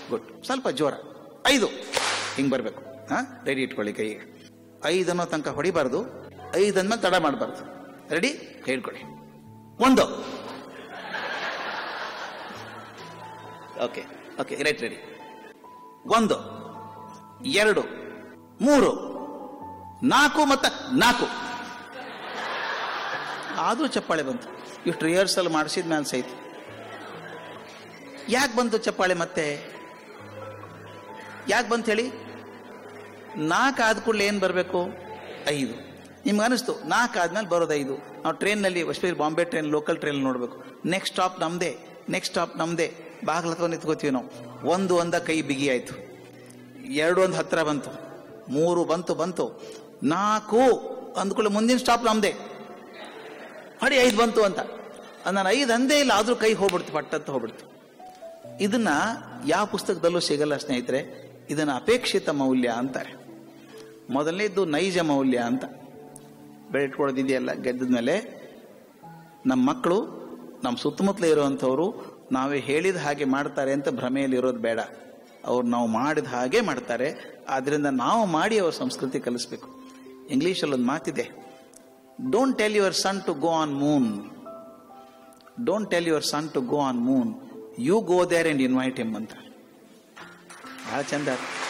good ಸ್ವಲ್ಪ ಜೋರ ಐದು ಹಿಂಗೆ ಬರಬೇಕು ಹಾಂ ರೆಡಿ ಇಟ್ಕೊಳ್ಳಿ ಕೈಗೆ ಐದು ಅನ್ನೋ ತನಕ ಹೊಡಿಬಾರ್ದು ಐದು ಅಂದ್ಮೇಲೆ ತಡ ಮಾಡಬಾರ್ದು ರೆಡಿ ಹೇಳ್ಕೊಳ್ಳಿ ಒಂದು ಓಕೆ ಓಕೆ ರೈಟ್ ರೆಡಿ ಒಂದು ಎರಡು ಮೂರು ನಾಲ್ಕು ಮತ್ತು ನಾಲ್ಕು ಆದರೂ ಚಪ್ಪಾಳೆ ಬಂತು ಇಷ್ಟು ರಿಹರ್ಸಲ್ ಮಾಡಿಸಿದ ಮೇಲೆ ಸಹಿತ ಯಾಕೆ ಬಂತು ಚಪ್ಪಾಳೆ ಮತ್ತೆ ಯಾಕೆ ಬಂತು ಹೇಳಿ ನಾಲ್ಕು ಆದ ಕೂಡಲೇ ಏನು ಬರಬೇಕು ಐದು ನಿಮ್ಗೆ ಅನಿಸ್ತು ನಾಲ್ಕು ಆದ್ಮೇಲೆ ಬರೋದು ಐದು ನಾವು ಟ್ರೈನ್ನಲ್ಲಿ especially Bombay train local train ನೋಡಬೇಕು ನೆಕ್ಸ್ಟ್ ಸ್ಟಾಪ್ ನಮ್ಮದೇ ನೆಕ್ಸ್ಟ್ ಸ್ಟಾಪ್ ನಮ್ಮದೇ ಬಾಗಿಲು ಹತ್ರ ನಿಂತ್ಕೋತೀವಿ ನಾವು ಒಂದು ಒಂದ ಕೈ ಬಿಗಿ ಆಯಿತು ಎರಡು ಒಂದು ಹತ್ರ ಬಂತು ಮೂರು ಬಂತು ಬಂತು ನಾಲ್ಕು ಅಂದ್ಕೊಳ್ಳಿ ಮುಂದಿನ ಸ್ಟಾಪ್ ನಮ್ಮದೇ ಹೊಡಿ ಐದು ಬಂತು ಅಂತ ನಾನು ಐದು ಅಂದೇ ಇಲ್ಲ ಆದರೂ ಕೈ ಹೋಗ್ಬಿಡ್ತು ಪಟ್ಟಂತ ಹೋಗ್ಬಿಡ್ತು ಇದನ್ನ ಯಾವ ಪುಸ್ತಕದಲ್ಲೂ ಸಿಗಲ್ಲ ಸ್ನೇಹಿತರೆ ಇದನ್ನ ಅಪೇಕ್ಷಿತ ಮೌಲ್ಯ ಅಂತಾರೆ ಮೊದಲನೇದ್ದು ನೈಜ ಮೌಲ್ಯ ಅಂತ ಬೆಳೆಟ್ಕೊಳ್ಳೋದಿದೆಯಲ್ಲ ಗೆದ್ದ ಮೇಲೆ ನಮ್ಮ ಮಕ್ಕಳು ನಮ್ಮ ಸುತ್ತಮುತ್ತಲೇ ಇರುವಂಥವ್ರು ನಾವೇ ಹೇಳಿದ ಹಾಗೆ ಮಾಡ್ತಾರೆ ಅಂತ ಭ್ರಮೆಯಲ್ಲಿ ಇರೋದು ಬೇಡ ಅವ್ರು ನಾವು ಮಾಡಿದ ಹಾಗೆ ಮಾಡ್ತಾರೆ ಆದ್ರಿಂದ ನಾವು ಮಾಡಿ ಅವ್ರ ಸಂಸ್ಕೃತಿ ಕಲಿಸ್ಬೇಕು ಇಂಗ್ಲೀಷಲ್ಲಿ ಒಂದು ಮಾತಿದೆ don't tell your son to go on moon don't tell your son to go on moon you go there and invite him ಅಂತ ಬಹಳ ಚಂದ